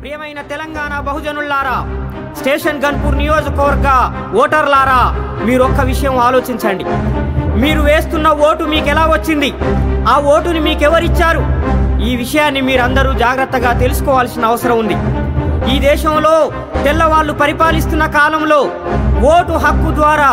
ప్రియమైన తెలంగాణ బహుజనుల్లారా స్టేషన్ గన్పూర్ నియోజకవర్గ ఓటర్లారా మీరు ఒక్క విషయం ఆలోచించండి మీరు వేస్తున్న ఓటు మీకు ఎలా వచ్చింది ఆ ఓటుని మీకు ఎవరిచ్చారు ఈ విషయాన్ని మీరందరూ జాగ్రత్తగా తెలుసుకోవాల్సిన అవసరం ఉంది ఈ దేశంలో తెల్లవాళ్ళు పరిపాలిస్తున్న కాలంలో ఓటు హక్కు ద్వారా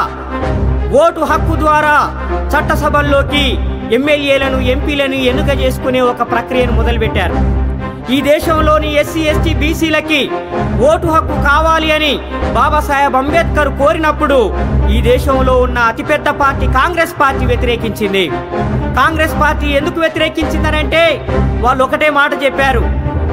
ఓటు హక్కు ద్వారా చట్టసభల్లోకి ఎమ్మెల్యేలను ఎంపీలను ఎన్నిక చేసుకునే ఒక ప్రక్రియను మొదలుపెట్టారు ఈ దేశంలోని ఎస్సీ ఎస్టీ బీసీలకి ఓటు హక్కు కావాలి అని బాబాసాహెబ్ అంబేద్కర్ కోరినప్పుడు ఈ దేశంలో ఉన్న అతిపెద్ద పార్టీ కాంగ్రెస్ పార్టీ వ్యతిరేకించింది కాంగ్రెస్ పార్టీ ఎందుకు వ్యతిరేకించిందనంటే వాళ్ళు ఒకటే మాట చెప్పారు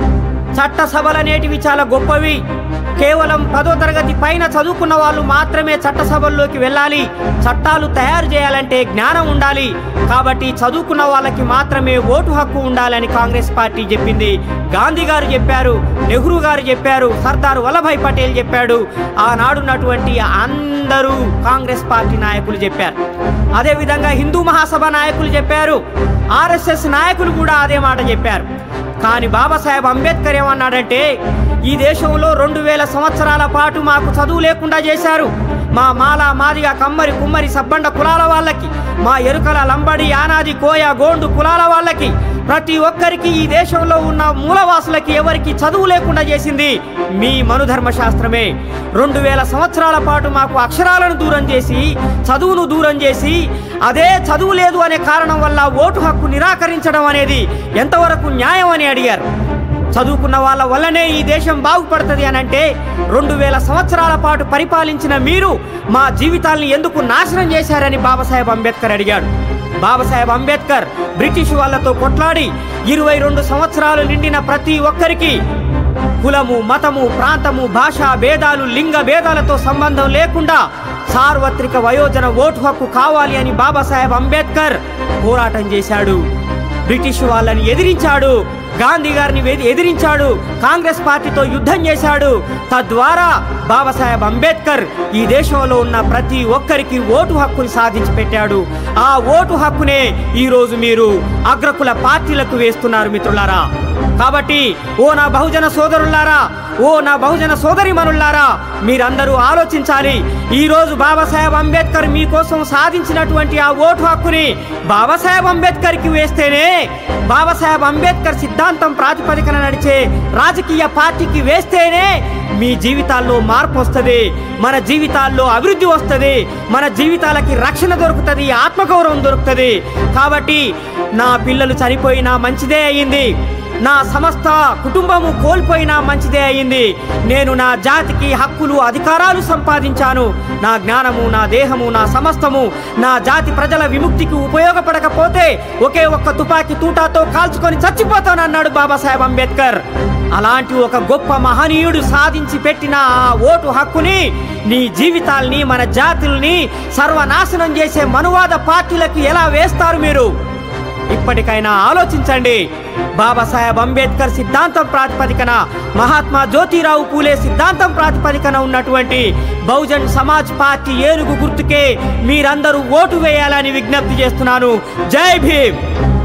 చట్టసభలనేటివి చాలా గొప్పవి కేవలం పదో తరగతి పైన చదువుకున్న వాళ్ళు మాత్రమే చట్టసభల్లోకి వెళ్ళాలి చట్టాలు తయారు చేయాలంటే జ్ఞానం ఉండాలి కాబట్టి చదువుకున్న వాళ్ళకి మాత్రమే ఓటు హక్కు ఉండాలని కాంగ్రెస్ పార్టీ చెప్పింది గాంధీ గారు చెప్పారు నెహ్రూ గారు చెప్పారు సర్దార్ వల్లభాయ్ పటేల్ చెప్పాడు ఆనాడున్నటువంటి అందరూ కాంగ్రెస్ పార్టీ నాయకులు చెప్పారు అదేవిధంగా హిందూ మహాసభ నాయకులు చెప్పారు ఆర్ఎస్ఎస్ నాయకులు కూడా అదే మాట చెప్పారు కానీ బాబాసాహెబ్ అంబేద్కర్ ఏమన్నాడంటే ఈ దేశంలో రెండు వేల సంవత్సరాల పాటు మాకు చదువు లేకుండా చేశారు మా మాల మాదిగ కమ్మరి కుమ్మరి సబ్బండ కులాల వాళ్ళకి మా ఎరుకల లంబడి యానాది కోయ గోండు కులాల వాళ్ళకి ప్రతి ఒక్కరికి ఈ దేశంలో ఉన్న మూలవాసులకి ఎవరికి చదువు లేకుండా చేసింది మీ మనుధర్మ శాస్త్రమే రెండు వేల సంవత్సరాల పాటు మాకు అక్షరాలను దూరం చేసి చదువును దూరం చేసి అదే చదువు లేదు అనే కారణం వల్ల ఓటు హక్కు నిరాకరించడం అనేది ఎంతవరకు న్యాయం అని అడిగారు చదువుకున్న వాళ్ళ వల్లనే ఈ దేశం బాగుపడుతుంది అని అంటే రెండు వేల సంవత్సరాల పాటు పరిపాలించిన మీరు మా జీవితాల్ని ఎందుకు నాశనం చేశారని బాబాసాహెబ్ అంబేద్కర్ అడిగాడు బాబాసాహెబ్ అంబేద్కర్ బ్రిటిష్ వాళ్ళతో కొట్లాడి ఇరవై రెండు సంవత్సరాలు నిండిన ప్రతి ఒక్కరికి కులము మతము ప్రాంతము భాష భేదాలు లింగ భేదాలతో సంబంధం లేకుండా సార్వత్రిక వయోజన ఓటు హక్కు కావాలి అని బాబాసాహెబ్ అంబేద్కర్ పోరాటం చేశాడు బ్రిటిష్ వాళ్ళని ఎదిరించాడు గాంధీ గారిని వె- ఎదిరించాడు కాంగ్రెస్ పార్టీతో యుద్ధం చేశాడు తద్వారా బాబాసాహెబ్ అంబేద్కర్ ఈ దేశంలో ఉన్న ప్రతి ఒక్కరికి ఓటు హక్కుని సాధించి పెట్టాడు ఆ ఓటు హక్కునే ఈరోజు మీరు అగ్రకుల పార్టీలకు వేస్తున్నారు మిత్రులారా కాబట్టి ఓ నా బహుజన సోదరులారా ఓ నా బహుజన సోదరిమనులారా మీరందరూ ఆలోచించాలి ఈ రోజు బాబాసాహెబ్ అంబేద్కర్ మీకోసం సాధించినటువంటి ఆ ఓటు హక్కుని బాబాసాహెబ్ అంబేద్కర్ కి వేస్తేనే బాబాసాహెబ్ అంబేద్కర్ సిద్ధాంతం ప్రాతిపదికన నడిచే రాజకీయ పార్టీకి వేస్తేనే మీ జీవితాల్లో మార్పు వస్తుంది మన జీవితాల్లో అభివృద్ధి వస్తుంది మన జీవితాలకి రక్షణ దొరుకుతుంది ఆత్మగౌరవం దొరుకుతుంది కాబట్టి నా పిల్లలు చనిపోయినా మంచిదే అయ్యింది నా సమస్త కుటుంబము కోల్పోయినా మంచిదే అయింది నేను నా జాతికి హక్కులు అధికారాలు సంపాదించాను నా జ్ఞానము నా దేహము నా సమస్తము నా జాతి ప్రజల విముక్తికి ఉపయోగపడకపోతే ఒకే ఒక్క తుపాకీ తూటాతో కాల్చుకొని చచ్చిపోతానన్నాడు బాబాసాహెబ్ అంబేద్కర్ అలాంటి ఒక గొప్ప మహనీయుడు సాధించి పెట్టిన ఆ ఓటు హక్కుని నీ జీవితాల్ని మన జాతుల్ని సర్వనాశనం చేసే మనువాద పార్టీలకు ఎలా వేస్తారు మీరు ఇప్పటికైనా ఆలోచించండి బాబాసాహెబ్ అంబేద్కర్ సిద్ధాంతం ప్రాతిపదికన మహాత్మా జ్యోతిరావు పూలే సిద్ధాంతం ప్రాతిపదికన ఉన్నటువంటి బహుజన్ సమాజ్ పార్టీ ఏనుగు గుర్తుకే మీరందరూ ఓటు వేయాలని విజ్ఞప్తి చేస్తున్నాను జై భీమ్